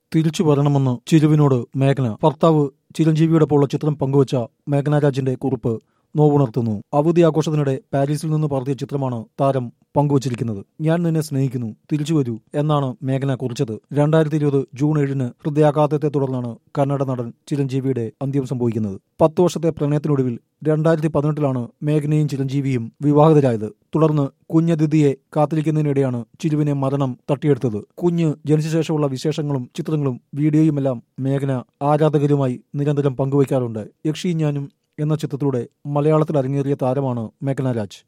തിരിച്ചു വരണമെന്ന് ചിരുവിനോട് മേഘന ഭർത്താവ് ചിരഞ്ജീവിയോടൊപ്പമുള്ള ചിത്രം പങ്കുവച്ച മേഘന രാജിന്റെ കുറിപ്പ് നോവുണർത്തുന്നു അവധി ആഘോഷത്തിനിടെ പാരീസിൽ നിന്ന് പറത്തിയ ചിത്രമാണ് താരം പങ്കുവച്ചിരിക്കുന്നത് ഞാൻ നിന്നെ സ്നേഹിക്കുന്നു തിരിച്ചു വരൂ എന്നാണ് മേഘന കുറിച്ചത് രണ്ടായിരത്തി ഇരുപത് ജൂൺ ഏഴിന് ഹൃദയാഘാതത്തെ തുടർന്നാണ് കന്നഡ നടൻ ചിരഞ്ജീവിയുടെ അന്ത്യം സംഭവിക്കുന്നത് പത്തു വർഷത്തെ പ്രണയത്തിനൊടുവിൽ രണ്ടായിരത്തി പതിനെട്ടിലാണ് മേഘനയും ചിരഞ്ജീവിയും വിവാഹിതരായത് തുടർന്ന് കുഞ്ഞതിഥിയെ കാത്തിരിക്കുന്നതിനിടെയാണ് ചിരുവിനെ മരണം തട്ടിയെടുത്തത് കുഞ്ഞ് ജനിച്ച ശേഷമുള്ള വിശേഷങ്ങളും ചിത്രങ്ങളും വീഡിയോയുമെല്ലാം മേഘന ആരാധകരുമായി നിരന്തരം പങ്കുവയ്ക്കാറുണ്ട് യക്ഷി ഞാനും എന്ന ചിത്രത്തിലൂടെ മലയാളത്തിൽ അരങ്ങേറിയ താരമാണ് മേഘന രാജ്